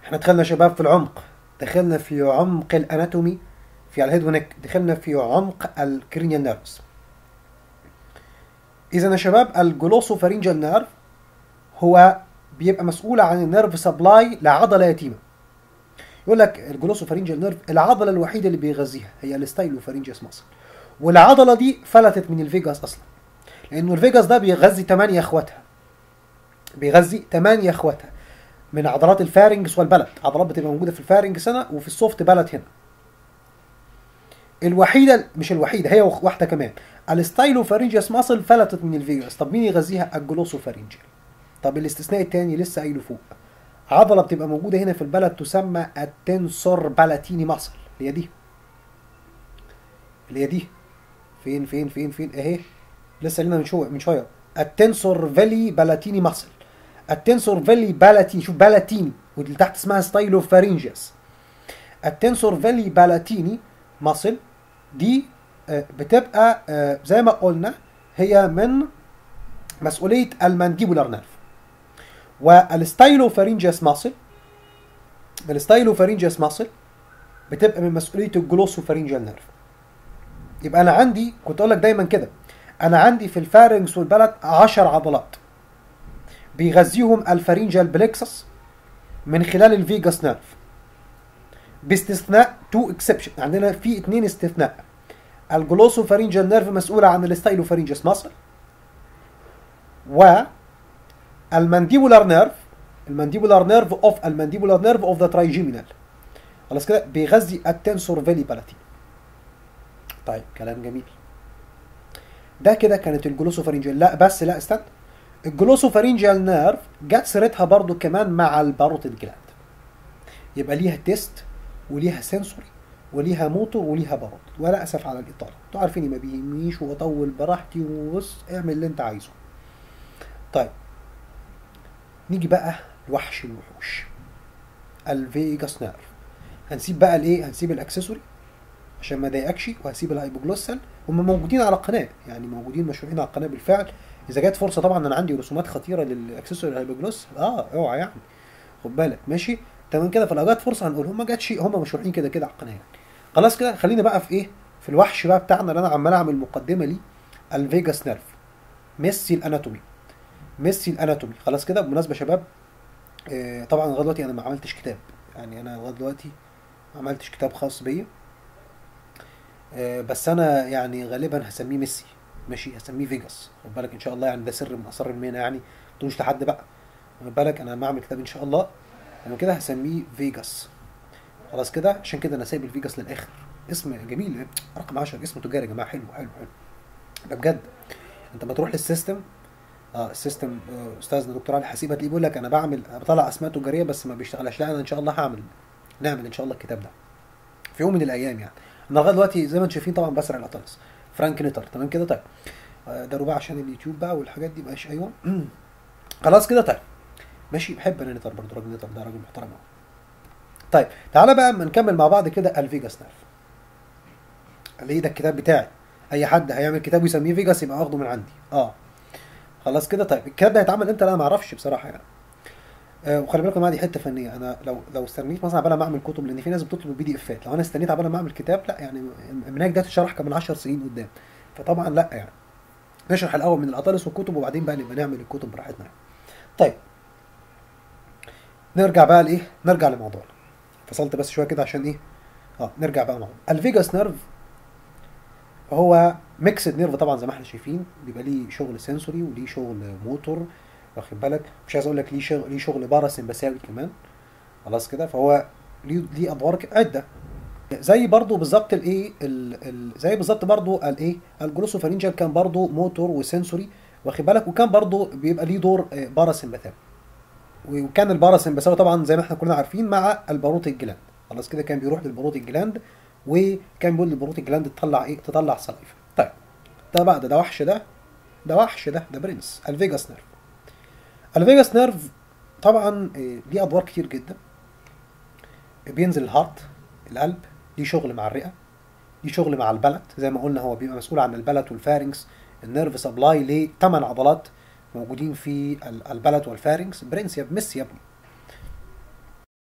احنا دخلنا يا شباب في العمق دخلنا في عمق الاناتومي في الهيد ونك دخلنا في عمق الكرينيال نيرفز اذا يا شباب الجلوسوفارينجال نيرف هو بيبقى مسؤول عن النيرف سبلاي لعضله يتيمه يقول لك الجلوسوفارينجال نيرف العضله الوحيده اللي بيغذيها هي الستايلوفارينجيوس ماسل والعضله دي فلتت من الفيجاس اصلا لانه الفيجاس ده بيغذي 8 اخواتها بيغذي 8 اخواتها من عضلات الفارنجس والبلد عضلات بتبقى موجوده في الفارنجس هنا وفي السوفت بلد هنا الوحيده مش الوحيده هي واحده كمان الستايلوفارينجيوس ماسل فلتت من الفيجاس طب مين يغذيها الجلوسوفارينجيال طب الاستثناء الثاني لسه قايله فوق عضله بتبقى موجوده هنا في البلد تسمى التنسور بالاتيني ماسل اللي هي دي اللي هي دي فين فين فين فين اهي لسه لنا من شويه من شويه التنسور فالي بالاتيني ماسل التنسور فالي بالاتيني شوف بالاتيني واللي تحت اسمها ستايلوفارينجيوس التنسور فالي بالاتيني ماسل دي بتبقى زي ما قلنا هي من مسؤوليه المانديبولار نيرف والستايلوفارينجيوس ماسل الستايلوفارينجيوس ماسل بتبقى من مسؤوليه الجلوسوفارينجيال نيرف يبقى انا عندي كنت اقول لك دايما كده انا عندي في الفارنجس والبلد 10 عضلات بيغذيهم الفارينجال بلكسس من خلال الفيجاس نيرف باستثناء تو اكسبشن عندنا في اثنين استثناء الجلوسوفارينجال نيرف مسؤولة عن الستايلوفارينجيوس ماسل و المانديبولار نيرف المانديبولار نيرف اوف المانديبولار نيرف اوف ذا ترايجيمينال خلاص كده بيغذي التنسور فالي بالاتين طيب كلام جميل ده كده كانت الجلوسوفارينجيال لا بس لا استنى الجلوسوفارينجيال نيرف جت سيرتها برضو كمان مع الباروتيد جلاند يبقى ليها تيست وليها سنسوري وليها موتور وليها باروت ولا اسف على الاطاله انتوا عارفيني ما بيهمنيش واطول براحتي وبص اعمل اللي انت عايزه طيب نيجي بقى لوحش الوحوش الفيجاس نيرف هنسيب بقى الايه هنسيب الاكسسوري عشان ما اضايقكش وهسيب الهايبوجلوسال هم موجودين على القناه يعني موجودين مشروعين على القناه بالفعل اذا جت فرصه طبعا انا عندي رسومات خطيره للاكسسوري الهايبوجلوس اه اوعى يعني خد بالك ماشي تمام كده فلو جت فرصه هنقول هم جاتش هم مشروعين كده كده على القناه يعني خلاص كده خلينا بقى في ايه في الوحش بقى بتاعنا اللي انا عمال اعمل مقدمه ليه الفيجاس نيرف ميسي الاناتومي ميسي الاناتومي خلاص كده بالمناسبه يا شباب آه طبعا لغايه دلوقتي انا ما عملتش كتاب يعني انا لغايه دلوقتي ما عملتش كتاب خاص بيا آه بس انا يعني غالبا هسميه ميسي ماشي هسميه فيجاس خد بالك ان شاء الله يعني ده سر من اسرار المهنه يعني ما تقولوش لحد بقى خد بالك انا لما اعمل كتاب ان شاء الله انا كده هسميه فيجاس خلاص كده عشان كده انا سايب الفيجاس للاخر اسم جميل رقم 10 اسم تجاري يا جماعه حلو حلو حلو ده بجد انت ما تروح للسيستم اه السيستم آه استاذنا دكتور علي حسيب هتلاقيه بيقول لك انا بعمل بطلع اسماء تجاريه بس ما بيشتغلش لا انا ان شاء الله هعمل نعمل ان شاء الله الكتاب ده في يوم من الايام يعني انا لغايه دلوقتي زي ما انتم شايفين طبعا بسرع الاطلس فرانك نيتر تمام كده طيب آه ده رباع عشان اليوتيوب بقى والحاجات دي ماشي ايوه خلاص كده طيب ماشي بحب انا نيتر برضه راجل نيتر ده راجل محترم قوي طيب تعالى بقى اما نكمل مع بعض كده الفيجاس نيرف اللي ايه ده الكتاب بتاعي اي حد هيعمل كتاب ويسميه فيجاس يبقى واخده من عندي اه خلاص كده طيب الكتاب ده هيتعمل امتى لا ما اعرفش بصراحه يعني آه وخلي بالكم دي حته فنيه انا لو لو استنيت مثلا عبال ما اعمل كتب لان في ناس بتطلب البي دي افات لو انا استنيت عبال ما اعمل كتاب لا يعني المنهج ده تشرح كمان 10 سنين قدام فطبعا لا يعني نشرح الاول من الاطلس والكتب وبعدين بقى نبقى نعمل الكتب براحتنا طيب نرجع بقى لايه نرجع لموضوعنا فصلت بس شويه كده عشان ايه اه نرجع بقى معاهم الفيجاس نيرف هو ميكسد نيرف طبعا زي ما احنا شايفين بيبقى ليه شغل سنسوري وليه شغل موتور واخد بالك مش عايز اقول لك ليه شغل ليه شغل باراسمبثاوي كمان خلاص كده فهو ليه ليه ادوار عده زي برضو بالظبط الايه زي بالظبط برضو الايه الجلوسوفارينجال كان برضو موتور وسنسوري واخد بالك وكان برضو بيبقى ليه دور باراسمبثاوي وكان الباراسمبثاوي طبعا زي ما احنا كلنا عارفين مع الباروت الجلاند خلاص كده كان بيروح للباروت الجلاند وكان بيقول للباروت الجلاند تطلع ايه تطلع سلايف طيب ده بقى ده, ده وحش ده ده وحش ده ده برنس الفيجاس نيرف الفيجاس نيرف طبعا ليه ادوار كتير جدا بينزل الهارت القلب ليه شغل مع الرئه ليه شغل مع البلت زي ما قلنا هو بيبقى مسؤول عن البلت والفارنكس النيرف سبلاي لثمان عضلات موجودين في البلت والفارنكس برنس يا ميسي يا ابني